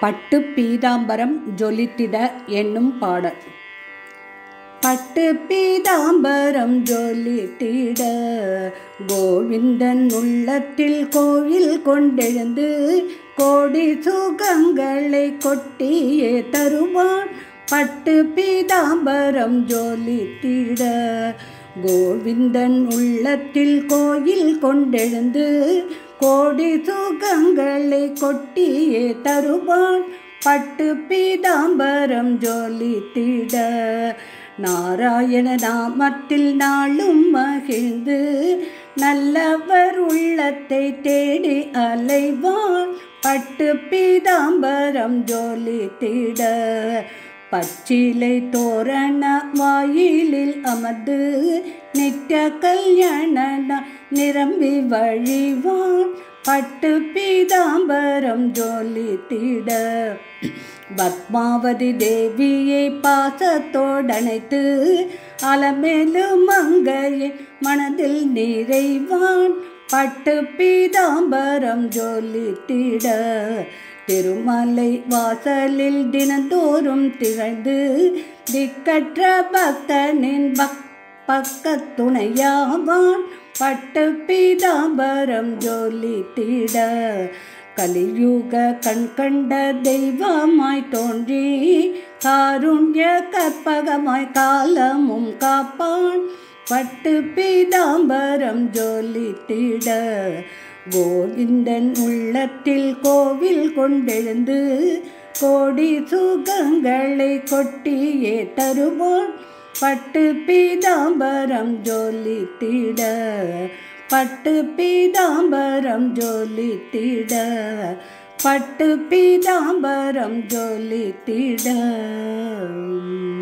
பட்டு பீதாம்பரம் ஜொலித்திட என்னும் பாடல் பட்டு பீதாம்பரம் ஜொலித்திட கோவிந்தன் உள்ளத்தில் கோவில் கொண்டெழுந்து கோடி சுகங்களை கொட்டியே தருவான் பட்டு பீதாம்பரம் ஜொலித்திட கோவிந்தன் உள்ளத்தில் கோயில் கொண்டெழுந்து கோடி சுகங்களை கொட்டியே தருவான் பட்டு பீதாம்பரம் ஜொலித்திட நாராயண நாமத்தில் நாளும் மகிழ்ந்து நல்லவர் உள்ளத்தை தேடி அலைவான் பட்டு பீதாம்பரம் ஜொலித்திட பச்சிலை தோரண வாயிலில் அமர்ந்து நித்திய கல்யாண நிரம்பி வழிவான் பட்டு பீதாம்பரம் ஜொலித்திட பத்மாவதி தேவியை பாசத்தோடனைத்து அலமேலும் மங்கையின் மனதில் நிறைவான் பட்டு பீதாம்பரம் ஜொலித்திட திருமலை வாசலில் தினந்தோறும் திகழ்ந்து திக்கற்ற பக்தனின் பக் பக்கத்துணையாவான் பட்டு பீதாம்பரம் ஜொலித்திட கலியுக கண் கண்ட தெய்வமாய் தோன்றி காருண்ய கற்பகமாய் காலமும் காப்பான் பட்டு பீதாம்பரம் ஜொலித்திட கோவிந்தன் உள்ளத்தில் கோவில் கொண்டெழுந்து கோடி சுகங்களை கொட்டியே தருவான் பட்டு பீதாம்பரம் ஜொலித்திட பட்டு பீதாம்பரம் ஜொலித்திட பட்டு பீதாம்பரம் ஜொலித்திட